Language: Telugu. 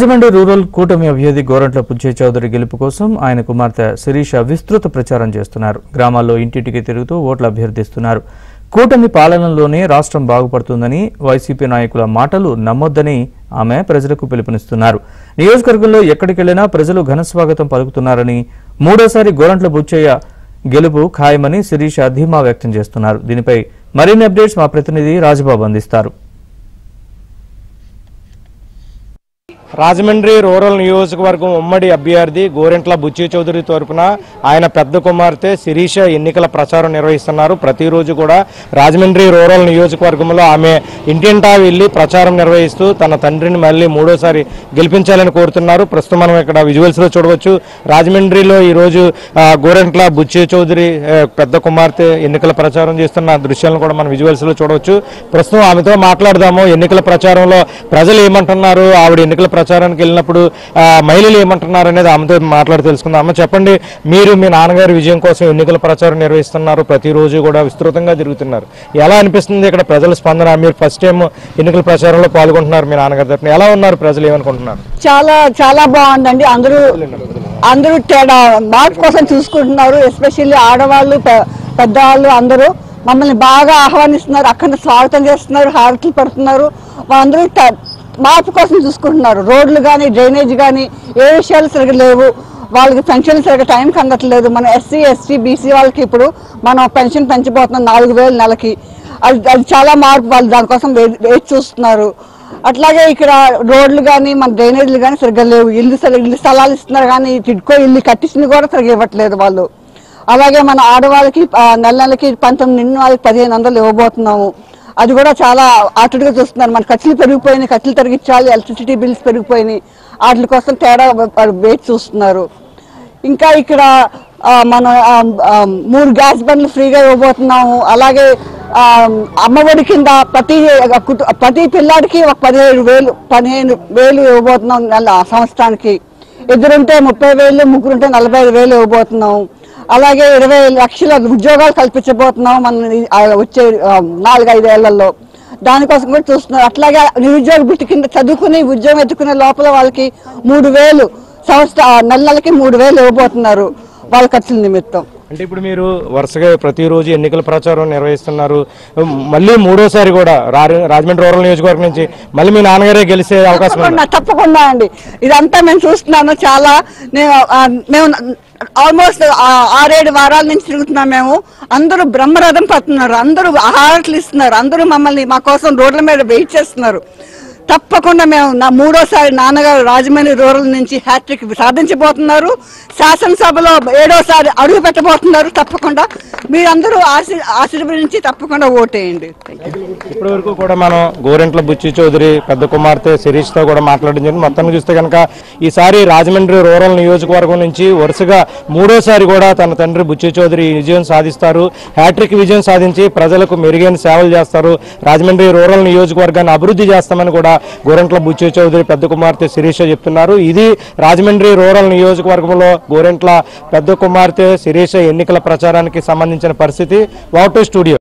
రాజమండ్రి రూరల్ కూటమి అభ్యర్థి గోరంట్ల పుచ్చే చౌదరి గెలుపు కోసం ఆయన కుమార్తె శిరీష విస్తృత ప్రచారం చేస్తున్నారు గ్రామాల్లో ఇంటింటికి తిరుగుతూ ఓట్లు అభ్యర్థిస్తున్నారు కూటమి పాలనలోనే రాష్ట్రం బాగుపడుతుందని వైసీపీ నాయకుల మాటలు నమ్మొద్దని ఆమె ప్రజలకు పిలుపునిస్తున్నారు నియోజకవర్గంలో ఎక్కడికెళ్లినా ప్రజలు ఘనస్వాగతం పలుకుతున్నారని మూడోసారి గోరంట్ల బుచ్చయ్య గెలుపు ఖాయమని శిరీష ధీమా వ్యక్తం చేస్తున్నారు దీనిపై మరిన్ని అప్డేట్స్ మా ప్రతినిధి రాజబాబు అందిస్తారు రాజమండ్రి రూరల్ నియోజకవర్గం ఉమ్మడి అభ్యర్థి గోరెంట్ల బుచ్చి చౌదరి తరపున ఆయన పెద్ద కుమార్తె శిరీష ఎన్నికల ప్రచారం నిర్వహిస్తున్నారు ప్రతిరోజు కూడా రాజమండ్రి రూరల్ నియోజకవర్గంలో ఆమె ఇంటింటా వెళ్లి ప్రచారం నిర్వహిస్తూ తన తండ్రిని మళ్ళీ మూడోసారి గెలిపించాలని కోరుతున్నారు ప్రస్తుతం మనం ఇక్కడ విజువల్స్ లో చూడవచ్చు రాజమండ్రిలో ఈ రోజు ఆ, గోరెంట్ల బుచ్చి చౌదరి ఆ, పెద్ద కుమార్తె ఎన్నికల ప్రచారం చేస్తున్న దృశ్యాలను కూడా మనం విజువల్స్ లో చూడవచ్చు ప్రస్తుతం ఆమెతో మాట్లాడదాము ఎన్నికల ప్రచారంలో ప్రజలు ఏమంటున్నారు ఆవిడ ఎన్నికల ప్రచారానికి వెళ్ళినప్పుడు ఆ, మహిళలు ఏమంటున్నారు అనేది ఆమెతో మాట్లాడి తెలుసుకుందాం అమ్మ చెప్పండి మీరు మీ నాన్నగారి విజయం కోసం ఎన్నికల ప్రచారం నిర్వహిస్తున్నారు ప్రతిరోజు కూడా విస్తృతంగా తిరుగుతున్నారు ఎలా అనిపిస్తుంది ఇక్కడ ప్రజల స్పందన మీరు ఫస్ట్ టైం ఎన్నికల ప్రచారంలో పాల్గొంటున్నారు మీ నాన్నగారి తరఫున ఎలా ఉన్నారు ప్రజలు ఏమనుకుంటున్నారు చాలా చాలా బాగుందండి అందరూ అందరూ తేడా మార్పు కోసం చూసుకుంటున్నారు ఎస్పెషల్లీ ఆడవాళ్ళు పె- పెద్దవాళ్ళు అందరూ మమ్మల్ని బాగా ఆహ్వానిస్తున్నారు అక్కడ స్వాగతం చేస్తున్నారు హారతులు పెడుతున్నారు వాళ్ళందరూ ట- మార్పు కోసం చూసుకుంటున్నారు రోడ్లు కానీ డ్రైనేజ్ కానీ ఏ విషయాలు సరిగ్గా లేవు వాళ్ళకి పెన్షన్ సరిగ్గా టైంకి అందట్లేదు మన ఎస్సీ ఎస్టీ బీసీ వాళ్ళకి ఇప్పుడు మనం పెన్షన్ పెంచబోతున్నాం నాలుగు వేలు నెలకి అది అది చాలా మార్పు వాళ్ళు దానికోసం వే- వేచి చూస్తున్నారు అట్లాగే ఇక్కడ రోడ్లు కానీ మన డ్రైనేజీలు కానీ సరిగ్గా లేవు ఇల్లు సరి ఇల్లు స్థలాలు ఇస్తున్నారు కానీ టిడ్కో ఇల్లు కట్టించింది కూడా సరిగ్గా ఇవ్వట్లేదు వాళ్ళు అలాగే మన ఆడవాళ్ళకి ఆ, నెల నెలకి పంతొమ్మిది నిన్న వాళ్ళకి పదిహేను వందలు ఇవ్వబోతున్నాము అది కూడా చాలా ఆటుడిగా చూస్తున్నారు మన ఖర్చులు పెరిగిపోయినాయి ఖర్చులు తగ్గించాలి ఎలక్ట్రిసిటీ బిల్స్ పెరిగిపోయినాయి వాటి కోసం తేడా వెయిట్ చూస్తున్నారు ఇంకా ఇక్కడ ఆ, మన ఆ, ఆ, మూడు గ్యాస్ బండ్లు ఫ్రీగా ఇవ్వబోతున్నాము అలాగే ఆ, అమ్మఒడి కింద ప్రతి కుటు- ప్రతి పిల్లాడికి ఒక పదిహేడు వేలు పదిహేను వేలు ఇవ్వబోతున్నాం నెల సంవత్సరానికి ఇద్దరుంటే ముప్పై వేలు ముగ్గురుంటే నలభై ఐదు వేలు ఇవ్వబోతున్నాం అలాగే ఇరవై లక్షల ఉద్యోగాలు కల్పించబోతున్నాం మన ఈ- ఆ వచ్చే ఆ, నాలుగైదేళ్లలో దానికోసం కూడా చూస్తున్నారు అట్లాగే నిరుద్యోగ బిడ్డ కింద చదువుకుని ఉద్యోగం ఎత్తుకునే లోపల వాళ్ళకి మూడు వేలు సంవత్సర ఆ, నెల నెలకి మూడు వేలు ఇవ్వబోతున్నారు వాళ్ళ ఖర్చుల నిమిత్తం అంటే ఇప్పుడు మీరు వరుసగా ప్రతిరోజు ఎన్నికల ప్రచారం నిర్వహిస్తున్నారు మళ్ళీ మూడోసారి కూడా రా- రాజమండ్రి రూరల్ నియోజకవర్గం నుంచి మళ్ళీ మీ నాన్నగారే గెలిచే అవకాశం ఉంది తప్పకుండా తప్పకుండా అండి ఇదంతా మేము చూస్తున్నాను చాలా నేను ఆ, మేము ఆల్మోస్ట్ ఆరేడు వారాల నుంచి తిరుగుతున్నాం మేము అందరూ బ్రహ్మరథం పడుతున్నారు అందరూ ఆహారట్లు ఇస్తున్నారు అందరూ మమ్మల్ని మా కోసం రోడ్ల మీద వెయిట్ చేస్తున్నారు తప్పకుండా మేము నా మూడోసారి నాన్నగారు రాజమండ్రి రూరల్ నుంచి హ్యాట్రిక్ సాధించబోతున్నారు శాసనసభలో ఏడోసారి అడుగు పెట్టబోతున్నారు తప్పకుండా మీరందరూ ఆశీ ఆశీర్వదించి తప్పకుండా ఓటేయండి ఇప్పటి వరకు కూడా మనం గోరెంట్ల బుచ్చి చౌదరి పెద్ద కుమార్తె శిరీష్ తో కూడా మాట్లాడడం జరిగింది మొత్తం చూస్తే కనుక ఈసారి రాజమండ్రి రూరల్ నియోజకవర్గం నుంచి వరుసగా మూడోసారి కూడా తన తండ్రి బుచ్చి చౌదరి విజయం సాధిస్తారు హ్యాట్రిక్ విజయం సాధించి ప్రజలకు మెరుగైన సేవలు చేస్తారు రాజమండ్రి రూరల్ నియోజకవర్గాన్ని అభివృద్ధి చేస్తామని కూడా గోరెంట్ల బుచ్చి చౌదరి పెద్ద కుమార్తె శిరీష చెప్తున్నారు ఇది రాజమండ్రి రూరల్ నియోజకవర్గంలో గోరెంట్ల పెద్ద కుమార్తె శిరీష ఎన్నికల ప్రచారానికి సంబంధించిన పరిస్థితి వాటో స్టూడియో